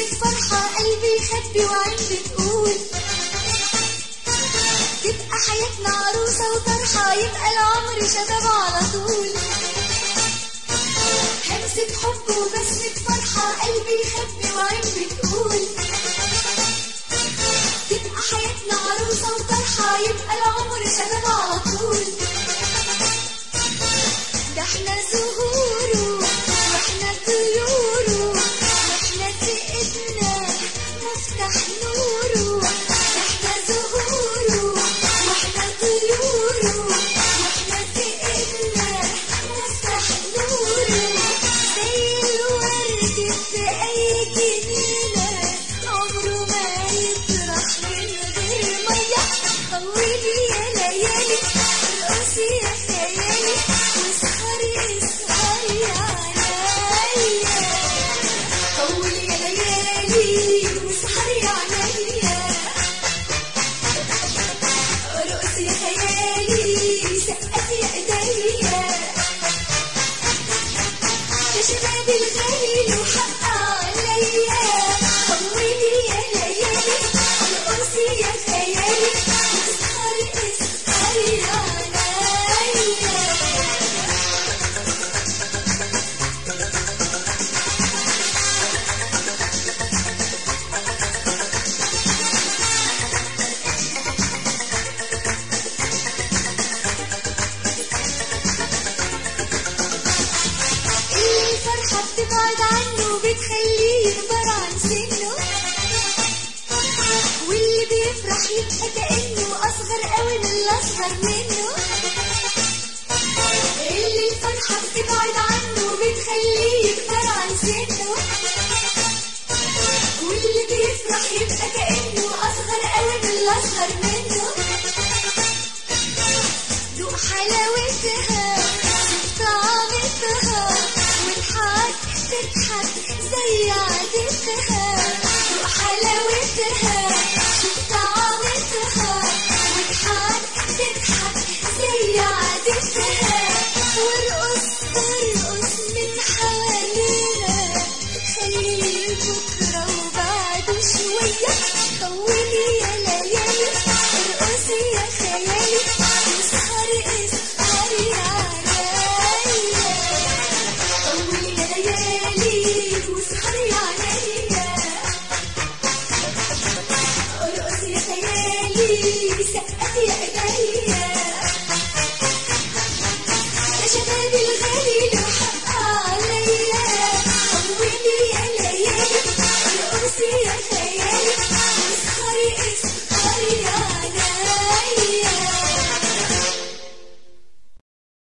الفرحة قلبي يخبي وعين بتقول تبقى حياتنا عروسة وطرحة يبقى العمر شباب على طول همسة حب وبسمة فرحة قلبي يخبي وعين بتقول تبقى حياتنا عروسة وطرحة يبقى العمر شباب على طول ده احنا زهوره واحنا طيوره واحنا تقتنا مفتاح نوره ده احنا زهوره واحنا طيوره واحنا تقتنا مفتاح نوره زي الورد في اي جنينه عمره ما يطرح من غير ميه طولي يا ليالي ارقصي يا خيالي واسهري اسهري عليا طولي يا ليالي واسهري عليا ارقصي يا خيالي سقفي يا ايديا يا شباب الغالي له حق عليا طولي يا ليالي ارقصي يا خيالي واسهري اسهري عليا اللي الفرحة بتبعد عنه بتخليه يكبر عن سنه واللي بيفرح يبقى كأنه أصغر قوي من الأصغر منه اللي الفرحة بتبعد